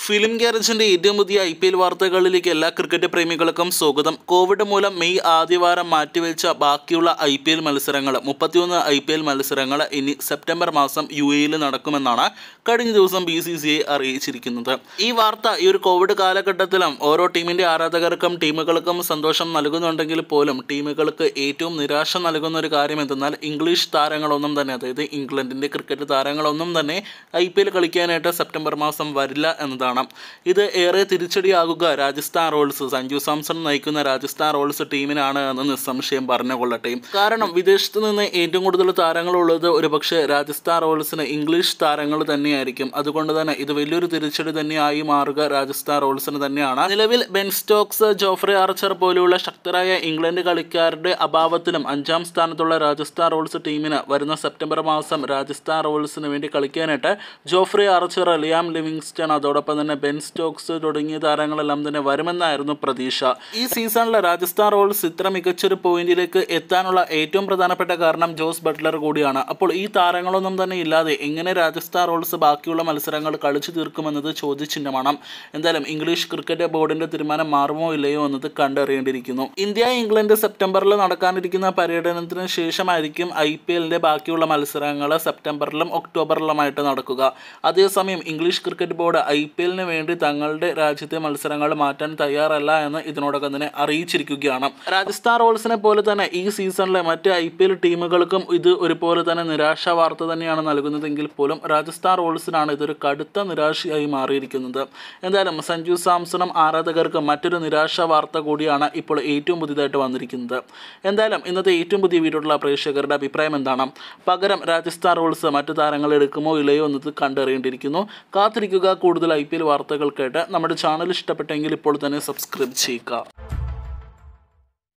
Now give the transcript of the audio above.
film ഗ്യാരേജിന്റെ ഏറ്റവും പുതിയ I P L വാർത്തകളിലേക്ക് എല്ലാ ക്രിക്കറ്റ് പ്രേമികൾക്കും സ്വാഗതം കോവിഡ് മൂലം മെയ് ആദ്യവാരം മാറ്റിവെച്ച ബാക്കിയുള്ള ഐ പി എൽ മത്സരങ്ങൾ മുപ്പത്തിയൊന്ന് ഐ പി എൽ മത്സരങ്ങൾ ഇനി സെപ്റ്റംബർ മാസം യു എയിൽ നടക്കുമെന്നാണ് കഴിഞ്ഞ ദിവസം ബി സി സി ഐ അറിയിച്ചിരിക്കുന്നത് ഈ വാർത്ത ഈ ഒരു കോവിഡ് കാലഘട്ടത്തിലും ഓരോ ടീമിന്റെ ആരാധകർക്കും ടീമുകൾക്കും സന്തോഷം നൽകുന്നുണ്ടെങ്കിൽ പോലും ടീമുകൾക്ക് ഏറ്റവും നിരാശ നൽകുന്ന ഒരു കാര്യം എന്തെന്നാൽ ഇംഗ്ലീഷ് താരങ്ങളൊന്നും തന്നെ അതായത് ഇംഗ്ലണ്ടിന്റെ ക്രിക്കറ്റ് താരങ്ങളൊന്നും തന്നെ ഐ പി എൽ കളിക്കാനായിട്ട് സെപ്റ്റംബർ മാസം വരില്ല എന്നതാണ് ഇത് ഏറെ തിരിച്ചടിയാകുക രാജസ്ഥാൻ റോയൽസ് സഞ്ജു സാംസൺ നയിക്കുന്ന രാജസ്ഥാൻ റോയൽസ് ടീമിനാണ് എന്ന് നിസ്സംശയം പറഞ്ഞുകൊള്ളട്ടെ കാരണം വിദേശത്ത് നിന്ന് ഏറ്റവും കൂടുതൽ താരങ്ങളുള്ളത് ഒരുപക്ഷെ രാജസ്ഥാൻ റോയൽസിന് ഇംഗ്ലീഷ് താരങ്ങൾ തന്നെയായിരിക്കും അതുകൊണ്ട് തന്നെ ഇത് വലിയൊരു തിരിച്ചടി തന്നെയായി മാറുക രാജസ്ഥാൻ റോയൽസിന് തന്നെയാണ് നിലവിൽ ബെൻ സ്റ്റോക്സ് ജോഫ്രി ആർച്ചർ പോലെയുള്ള ശക്തരായ ഇംഗ്ലണ്ട് കളിക്കാരുടെ അഭാവത്തിലും അഞ്ചാം സ്ഥാനത്തുള്ള രാജസ്ഥാൻ റോയൽസ് ടീമിന് വരുന്ന സെപ്റ്റംബർ മാസം രാജസ്ഥാൻ റോയൽസിന് വേണ്ടി കളിക്കാനായിട്ട് ജോഫ്രി ആർച്ചർ ലിയാം ലിവിങ്സ്റ്റൺ അതോടൊപ്പം തന്നെ ബെൻ സ്റ്റോക്സ് തുടങ്ങിയ താരങ്ങളെല്ലാം തന്നെ വരുമെന്നായിരുന്നു പ്രതീക്ഷ ഈ സീസണിൽ രാജസ്ഥാൻ റോയൽസ് ഇത്ര മികച്ചൊരു പോയിന്റിലേക്ക് എത്താനുള്ള ഏറ്റവും പ്രധാനപ്പെട്ട കാരണം ജോസ് ബട്ട്ലർ കൂടിയാണ് അപ്പോൾ ഈ താരങ്ങളൊന്നും തന്നെ ഇല്ലാതെ എങ്ങനെ രാജസ്ഥാൻ റോയൽസ് ബാക്കിയുള്ള മത്സരങ്ങൾ കളിച്ചു തീർക്കുമെന്നത് ചോദ്യചിഹ്നമാണ് എന്തായാലും ഇംഗ്ലീഷ് ക്രിക്കറ്റ് ബോർഡിന്റെ തീരുമാനം മാറുമോ ഇല്ലയോ എന്നത് കണ്ടറിയേണ്ടിയിരിക്കുന്നു ഇന്ത്യ ഇംഗ്ലണ്ട് സെപ്റ്റംബറിൽ നടക്കാനിരിക്കുന്ന പര്യടനത്തിന് ശേഷമായിരിക്കും ഐ പി എല്ലിന്റെ ബാക്കിയുള്ള മത്സരങ്ങൾ സെപ്റ്റംബറിലും ഒക്ടോബറിലുമായിട്ട് നടക്കുക അതേസമയം English cricket board I P എല്ലിന് വേണ്ടി തങ്ങളുടെ രാജ്യത്തെ മത്സരങ്ങൾ മാറ്റാൻ തയ്യാറല്ല എന്ന് ഇതിനോടകം തന്നെ അറിയിച്ചിരിക്കുകയാണ് രാജസ്ഥാൻ റോയൽസിനെ പോലെ തന്നെ ഈ സീസണിലെ മറ്റ് ഐ പി എൽ ടീമുകൾക്കും ഇത് ഒരുപോലെ തന്നെ നിരാശ വാർത്ത തന്നെയാണ് നൽകുന്നതെങ്കിൽ പോലും രാജസ്ഥാൻ റോയൽസിനാണ് ഇതൊരു കടുത്ത നിരാശയായി മാറിയിരിക്കുന്നത് എന്തായാലും സഞ്ജു സാംസണും ആരാധകർക്ക് മറ്റൊരു നിരാശ വാർത്ത കൂടിയാണ് ഇപ്പോൾ ഏറ്റവും പുതിയതായിട്ട് വന്നിരിക്കുന്നത് എന്തായാലും ഇന്നത്തെ ഏറ്റവും പുതിയ വീഡിയോയിലുള്ള പ്രേക്ഷകരുടെ അഭിപ്രായം എന്താണ് പകരം രാജസ്ഥാൻ റോയൽസ് മറ്റു താരങ്ങൾ എടുക്കുമോ ഇല്ലയോ എന്നത് കണ്ടറിയേണ്ടിയിരിക്കുന്നു കാത്തിരിക്കുക കൂടുതൽ ഐ പി എൽ വാർത്തകൾക്കായിട്ട് നമ്മുടെ ചാനൽ ഇഷ്ടപ്പെട്ടെങ്കിൽ ഇപ്പോൾ തന്നെ സബ്സ്ക്രൈബ് ചെയ്യുക